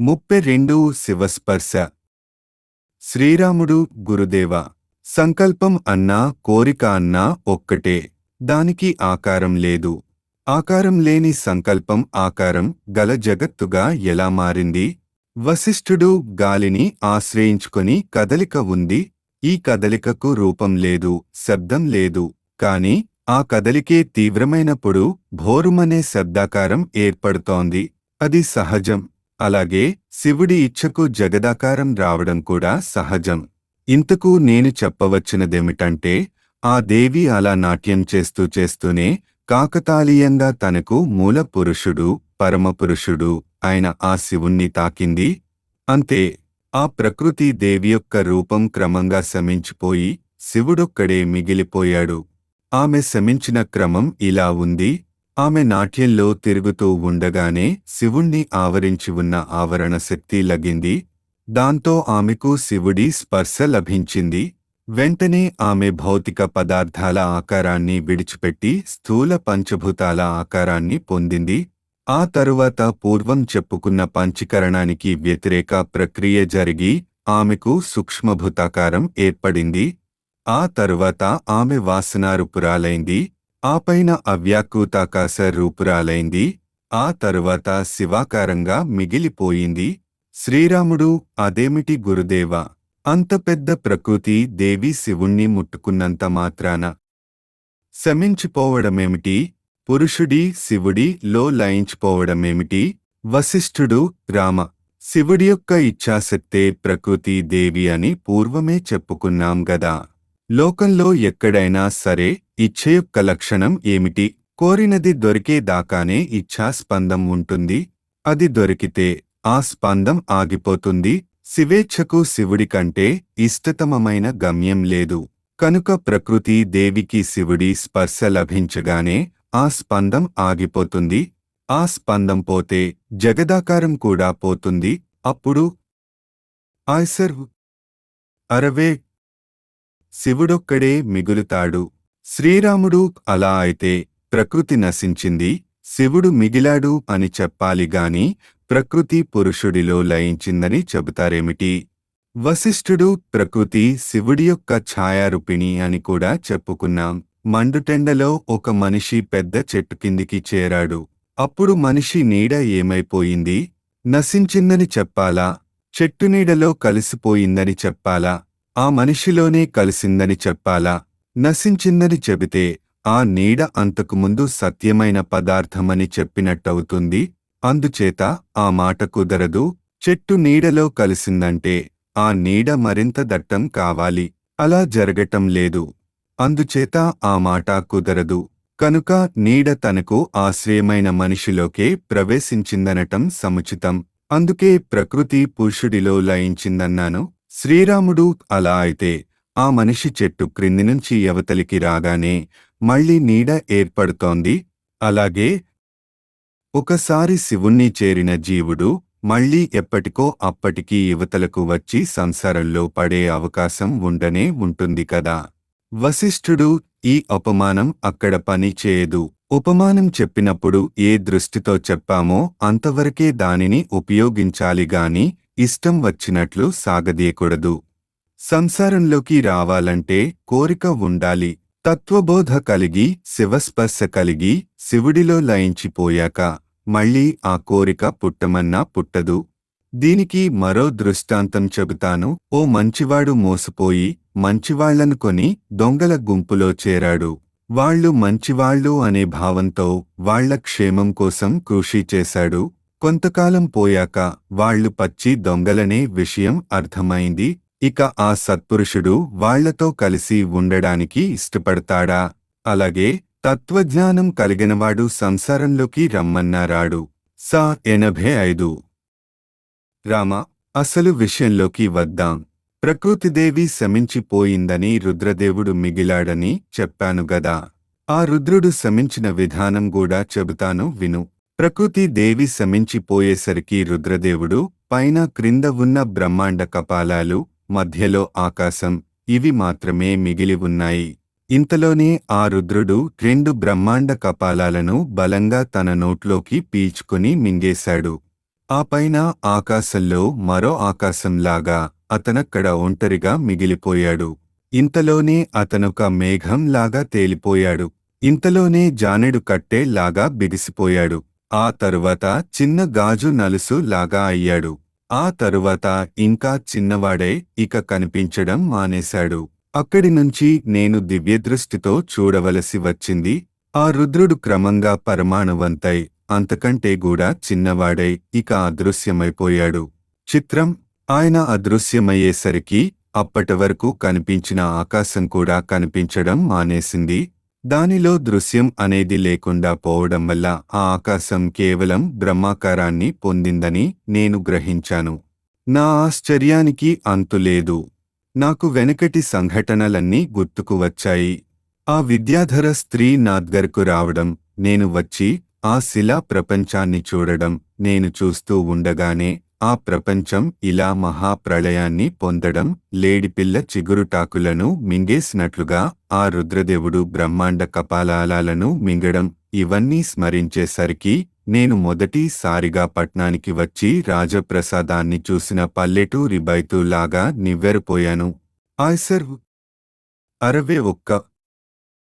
ముప్పై రెండు శివస్పర్శ శ్రీరాముడు గురుదేవ సంకల్పం అన్నా కోరిక అన్నా ఒక్కటే దానికి ఆకారం లేదు ఆకారం లేని సంకల్పం ఆకారం గల జగత్తుగా ఎలా మారింది వశిష్ఠుడు గాలిని ఆశ్రయించుకొని కదలిక ఉంది ఈ కదలికకు రూపం లేదు శబ్దం లేదు కాని ఆ కదలికే తీవ్రమైనప్పుడు భోరుమనే శబ్దాకారం ఏర్పడుతోంది అది సహజం అలాగే శివుడి ఇచ్ఛకు జగదాకారం రావడం కూడా సహజం ఇంతకు నేను చెప్పవచ్చినదేమిటంటే ఆ దేవి అలా నాట్యం చేస్తూ చేస్తూనే కాకతాళీయంగా తనకు మూల పురుషుడు పరమపురుషుడు అయిన ఆ శివుణ్ణి తాకింది అంతే ఆ ప్రకృతి దేవి యొక్క రూపం క్రమంగా శమించిపోయి శివుడొక్కడే మిగిలిపోయాడు ఆమె శమించిన క్రమం ఇలా ఉంది ఆమె నాట్యంలో తిరుగుతూ ఉండగానే శివుణ్ణి ఆవరించి ఉన్న ఆవరణ శక్తి లగింది దాంతో ఆమెకు శివుడి స్పర్శ లభించింది వెంటనే ఆమె భౌతిక పదార్థాల ఆకారాన్ని విడిచిపెట్టి స్థూల పంచభూతాల ఆకారాన్ని పొందింది ఆ తరువాత పూర్వం చెప్పుకున్న పంచీకరణానికి వ్యతిరేక ప్రక్రియ జరిగి ఆమెకు సూక్ష్మభూతాకారం ఏర్పడింది ఆ తరువాత ఆమె వాసనారూపురాలైంది ఆపైన అవ్యాకృతాకాశ రూపురాలైంది ఆ తరువాత శివాకారంగా మిగిలిపోయింది శ్రీరాముడు అదేమిటి గురుదేవ అంత పెద్ద ప్రకృతి దేవి శివుణ్ణి ముట్టుకున్నంత మాత్రాన శమించిపోవడమేమిటి పురుషుడి శివుడి లో లయించిపోవడమేమిటి వశిష్ఠుడు రామ శివుడి యొక్క ఇచ్ఛాశక్తే ప్రకృతి దేవి అని పూర్వమే చెప్పుకున్నాం గదా లోకంలో ఎక్కడైనా సరే ఇచ్ఛ యొక్క లక్షణం ఏమిటి కోరినది దొరికేదాకానే ఇచ్ఛా స్పందం ఉంటుంది అది దొరికితే ఆ స్పందం ఆగిపోతుంది శివేచ్ఛకు శివుడి కంటే ఇష్టతమమైన గమ్యం లేదు కనుక ప్రకృతి దేవికి శివుడి స్పర్శ లభించగానే ఆ స్పందం ఆగిపోతుంది ఆ స్పందం పోతే జగదాకారం కూడా పోతుంది అప్పుడు ఆయ్సర్ అరవే శివుడొక్కడే మిగులుతాడు శ్రీరాముడు అలా అయితే ప్రకృతి నశించింది శివుడు మిగిలాడు అని చెప్పాలి గాని ప్రకృతి పురుషుడిలో లయించిందని చెబుతారేమిటి వశిష్ఠుడు ప్రకృతి శివుడి యొక్క ఛాయారూపిణి అని కూడా చెప్పుకున్నాం మండుటెండలో ఒక మనిషి పెద్ద చెట్టు కిందికి చేరాడు అప్పుడు మనిషి నీడ ఏమైపోయింది నశించిందని చెప్పాలా చెట్టు నీడలో కలిసిపోయిందని చెప్పాలా ఆ మనిషిలోనే కలిసిందని చెప్పాలా నశించిందని చెబితే ఆ నీడ అంతకుముందు సత్యమైన పదార్థమని చెప్పినట్టవుతుంది అందుచేత ఆ మాట కుదరదు చెట్టు నీడలో కలిసిందంటే ఆ నీడ మరింత దట్టం కావాలి అలా జరగటం లేదు అందుచేత ఆ మాట కుదరదు కనుక నీడ తనకు ఆశ్రయమైన మనిషిలోకే ప్రవేశించిందనటం సముచితం అందుకే ప్రకృతి పురుషుడిలో లయించిందన్నాను శ్రీరాముడు అలా అయితే ఆ మనిషి చెట్టు క్రింది నుంచి యవతలికి రాగానే మళ్ళీ నీడ ఏర్పడుతోంది అలాగే ఒకసారి శివుణ్ణి చేరిన జీవుడు మళ్ళీ ఎప్పటికో అప్పటికీ యువతలకు వచ్చి సంసారంలో పడే అవకాశం ఉండనే ఉంటుంది కదా వశిష్ఠుడు ఈ ఉపమానం అక్కడ పని చేయదు ఉపమానం చెప్పినప్పుడు ఏ దృష్టితో చెప్పామో అంతవరకే దానిని ఉపయోగించాలి గాని ఇష్టం వచ్చినట్లు సాగదీయకూడదు సంసారంలోకి రావాలంటే కోరిక ఉండాలి తత్వబోధ కలిగి శివస్పర్శ కలిగి శివుడిలో లయించిపోయాక మళ్ళీ ఆ కోరిక పుట్టమన్నా పుట్టదు దీనికి మరో దృష్టాంతం చెబుతాను ఓ మంచివాడు మోసపోయి మంచివాళ్లను కొని దొంగల గుంపులో చేరాడు వాళ్ళు మంచివాళ్ళు అనే భావంతో వాళ్ల క్షేమం కోసం కృషి చేశాడు కొంతకాలం పోయాక వాళ్లు పచ్చి దొంగలనే విషయం అర్థమైంది ఇక ఆ సత్పురుషుడు వాళ్లతో కలిసి ఉండడానికి ఇష్టపడతాడా అలాగే తత్వజ్ఞానం కలిగినవాడు సంసారంలోకి రమ్మన్నారాడు సా ఎనభై ఐదు రామ అసలు విషయంలోకి వద్దాం ప్రకృతిదేవి శమించిపోయిందని రుద్రదేవుడు మిగిలాడని చెప్పాను గదా ఆ రుద్రుడు శమించిన విధానం కూడా చెబుతాను విను ప్రకృతి దేవి శమించిపోయేసరికి రుద్రదేవుడు పైన క్రింద ఉన్న బ్రహ్మాండ కపాలాలు మధ్యలో ఆకాశం ఇవి మాత్రమే మిగిలి ఉన్నాయి ఇంతలోనే ఆ రుద్రుడు రెండు బ్రహ్మాండ కపాలాలను బలంగా తన నోట్లోకి పీల్చుకుని మింగేశాడు ఆ పైన ఆకాశంలో మరో ఆకాశంలాగా అతనక్కడ ఒంటరిగా మిగిలిపోయాడు ఇంతలోనే అతనొక మేఘంలాగా తేలిపోయాడు ఇంతలోనే జానెడు కట్టె లాగా బిగిసిపోయాడు ఆ తరువాత చిన్న గాజు నలుసు లాగా అయ్యాడు ఆ తరువాత ఇంకా చిన్నవాడై ఇక కనిపించడం మానేశాడు అక్కడి నుంచి నేను దివ్యదృష్టితో చూడవలసి వచ్చింది ఆ రుద్రుడు క్రమంగా పరమాణువంతై అంతకంటే కూడా చిన్నవాడై ఇక అదృశ్యమైపోయాడు చిత్రం ఆయన అదృశ్యమయ్యేసరికి అప్పటి వరకు కనిపించిన ఆకాశం కూడా కనిపించడం మానేసింది దానిలో దృశ్యం అనేది లేకుండా పోవడం వల్ల ఆ ఆకాశం కేవలం బ్రహ్మాకారాన్ని పొందిందని నేను గ్రహించాను నా ఆశ్చర్యానికి అంతులేదు నాకు వెనకటి సంఘటనలన్నీ గుర్తుకు వచ్చాయి ఆ విద్యాధర స్త్రీ నా దగ్గరకు రావడం నేను వచ్చి ఆ శిలా ప్రపంచాన్ని చూడడం నేను చూస్తూ ఉండగానే ఆ ప్రపంచం ఇలా మహాప్రళయాన్ని పొందడం లేడిపిల్ల చిగురుటాకులను మింగేసినట్లుగా ఆ రుద్రదేవుడు బ్రహ్మాండ కపాలాలను మింగడం ఇవన్నీ స్మరించేసరికి నేను మొదటిసారిగా పట్నానికి వచ్చి రాజప్రసాదాన్ని చూసిన పల్లెటూరి బైతులాగా నివ్వెరపోయాను ఆయ్సర్ అరవై ఒక్క